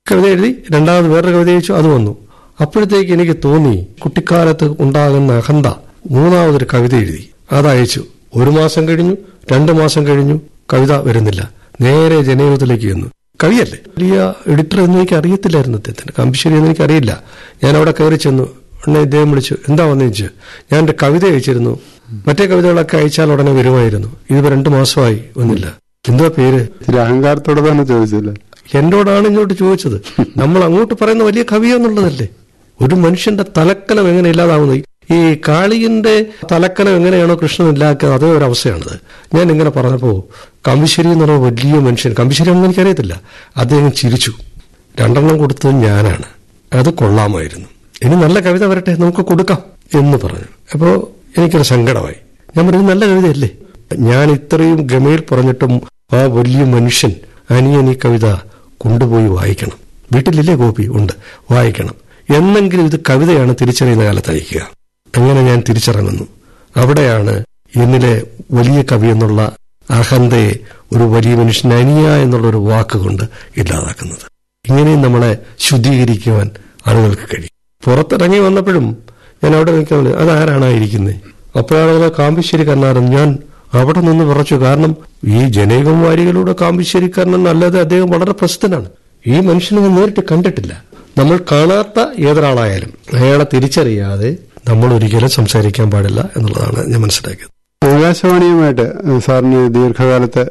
കവിത എഴുതി രണ്ടാമത് വേറൊരു കവിത അയച്ചു അത് വന്നു അപ്പോഴത്തേക്ക് എനിക്ക് തോന്നി കുട്ടിക്കാലത്ത് ഉണ്ടാകുന്ന അഹന്ത മൂന്നാമതൊരു കവിത എഴുതി അത് അയച്ചു ഒരു മാസം കഴിഞ്ഞു രണ്ടു മാസം കഴിഞ്ഞു കവിത വരുന്നില്ല നേരെ ജനയുഗത്തിലേക്ക് ചെന്നു കവിയല്ലേ വലിയ എഡിറ്റർ എന്ന് എനിക്ക് അറിയത്തില്ലായിരുന്നു അദ്ദേഹത്തിന് കമ്പിശ്ശേരി എന്ന് എനിക്ക് അറിയില്ല ഞാൻ അവിടെ കയറി ചെന്നു ഉടനെ ഇദ്ദേഹം വിളിച്ചു എന്താ വന്നു ചോദിച്ചു ഞാൻ എന്റെ കവിത അയച്ചിരുന്നു മറ്റേ കവിതകളൊക്കെ അയച്ചാൽ ഉടനെ വരുമായിരുന്നു ഇതിപ്പോ രണ്ടു മാസമായി വന്നില്ല എന്താ പേര് ഇത്തിരി അഹങ്കാരത്തോടെ തന്നെ ചോദിച്ചില്ലേ എന്നോടാണ് ഇങ്ങോട്ട് ചോദിച്ചത് നമ്മൾ അങ്ങോട്ട് പറയുന്ന വലിയ കവിയെന്നുള്ളതല്ലേ ഒരു മനുഷ്യന്റെ തലക്കനം എങ്ങനെ ഇല്ലാതാവുന്നത് ഈ കാളിയന്റെ തലക്കനം എങ്ങനെയാണോ കൃഷ്ണൻ ഇല്ലാക്കുന്നത് അതേ ഒരു അവസ്ഥയാണത് ഞാൻ ഇങ്ങനെ പറഞ്ഞപ്പോ കമ്പിശ്ശേരി എന്ന് പറഞ്ഞ വലിയ മനുഷ്യൻ കമ്പിശ്ശേരി ഒന്നും എനിക്കറിയത്തില്ല അദ്ദേഹം ചിരിച്ചു രണ്ടെണ്ണം കൊടുത്തത് ഞാനാണ് അത് കൊള്ളാമായിരുന്നു ഇനി നല്ല കവിത വരട്ടെ നമുക്ക് കൊടുക്കാം എന്ന് പറഞ്ഞു അപ്പോ എനിക്കൊരു സങ്കടമായി ഞാൻ പറഞ്ഞു നല്ല കവിതയല്ലേ ഞാൻ ഇത്രയും ഗമയിൽ പറഞ്ഞിട്ടും ആ വലിയ മനുഷ്യൻ അനിയൻ ഈ കവിത കൊണ്ടുപോയി വായിക്കണം വീട്ടിലില്ലേ കോപ്പി ഉണ്ട് വായിക്കണം എന്നെങ്കിലും ഇത് കവിതയാണ് തിരിച്ചറിയുന്ന കാലത്ത് അയക്കുക അങ്ങനെ ഞാൻ തിരിച്ചറിയുന്നു അവിടെയാണ് എന്നിലെ വലിയ കവി എന്നുള്ള അഹന്തയെ ഒരു വലിയ മനുഷ്യൻ അനിയ എന്നുള്ള ഒരു വാക്കുകൊണ്ട് ഇല്ലാതാക്കുന്നത് ഇങ്ങനെയും നമ്മളെ ശുദ്ധീകരിക്കുവാൻ ആളുകൾക്ക് കഴിയും പുറത്തിറങ്ങി വന്നപ്പോഴും ഞാൻ അവിടെ നിൽക്കാൻ അതാരാണ് ഇരിക്കുന്നത് അപ്പോഴാണ് കാമ്പിശ്ശേരി കർണാരൻ ഞാൻ അവിടെ നിന്ന് പറച്ചു കാരണം ഈ ജനേകം വാരികളുടെ കാമ്പിശ്ശേരി കർണൻ അല്ലാതെ അദ്ദേഹം വളരെ പ്രസിദ്ധനാണ് ഈ മനുഷ്യനെ ഞാൻ നേരിട്ട് കണ്ടിട്ടില്ല നമ്മൾ കാണാത്ത ഏതൊരാളായാലും അയാളെ തിരിച്ചറിയാതെ നമ്മൾ ഒരിക്കലും സംസാരിക്കാൻ പാടില്ല എന്നുള്ളതാണ് ഞാൻ മനസ്സിലാക്കിയത് ആകാശവാണിയുമായിട്ട് സാറിന് ദീർഘകാലത്തെ